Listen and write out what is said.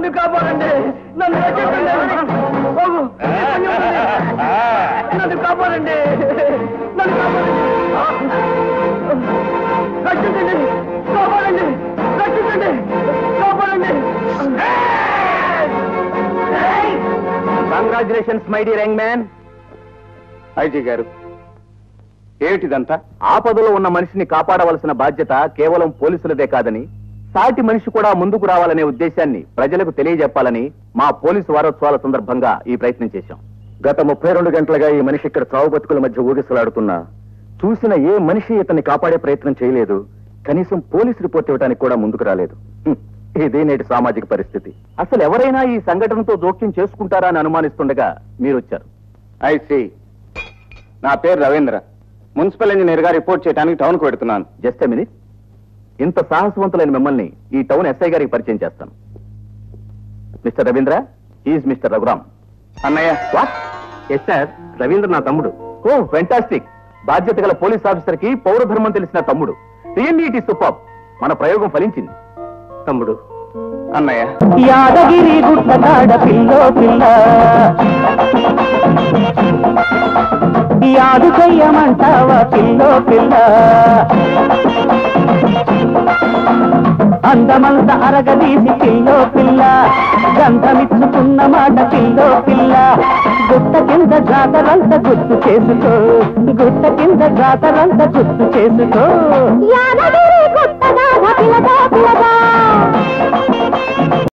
నన్ను కాపాడండి నన్ను రక్షించండి బాబు అయ్యో, నన్ను కాపాడండి నన్ను కాపాడండి రక్షించండి కాపాడండి రక్షించండి కాపాడండి congratulations my dear young man IG గారు ఏమిటిదంతా ఆపదలో ఉన్న మనిషిని కాపాడవలసిన బాధ్యత కేవలం పోలీసులదే కాదని సాటి మనిషి కూడా ముందుకు రావాలనే ఉద్దేశాన్ని ప్రజలకు తెలియజెప్పాలని మా పోలీసు వారోత్సవాల సందర్భంగా ఈ ప్రయత్నం చేశాం గత ముప్పై రెండు గంటలుగా ఈ మనిషి ఇక్కడ చావు బతుకుల మధ్య ఊగిసలాడుతున్నా చూసిన ఏ మనిషి ఇతన్ని కాపాడే ప్రయత్నం చేయలేదు కనీసం పోలీసు రిపోర్ట్ ఇవ్వడానికి కూడా ముందుకు రాలేదు హ్మ్. ఇదే నేటి సామాజిక పరిస్థితి అసలు ఎవరైనా ఈ సంఘటనతో జోక్యం చేసుకుంటారా అని అనుమానిస్తుండగా మీరు వచ్చారు ఐసి నా పేరు రవీంద్ర మున్సిపల్ ఇంజనీర్ గా రిపోర్ట్ చేయడానికి టౌన్ కు పెడుతున్నాను జస్ట్ మినిట్ ఇంత సాహసవంతులైన మిమ్మల్ని ఈ టౌన్ ఎస్ఐ గారికి పరిచయం చేస్తాను mister Ravindra is mister Raghuram అన్నయ్య వాట్ ఎస్ సార్ రవీంద్ర నా తమ్ముడు ఓ ఫెంటాస్టిక్ బాధ్యత గల పోలీస్ ఆఫీసర్ కి పౌర ధర్మం తెలిసిన తమ్ముడు రియల్లీ ఇట్ సూపర్ మన ప్రయోగం ఫలించింది తమ్ముడు అన్నయ్య యాదగిరి గుట్ల కాడ పిల్లో పిల్ల యాదు చెయ్యమంటావా పిల్లో పిల్ల అందమంత అరగదీసి పిల్లో పిల్ల గంధమిచ్చుకున్న మాట పిల్లో పిల్ల గుట్ట కింద జాతరంత గుర్తు చేసుకో గుట్ట కింద జాతరంత గుర్తు చేసుకో యాదగిరి గుట్టదాన పిలదా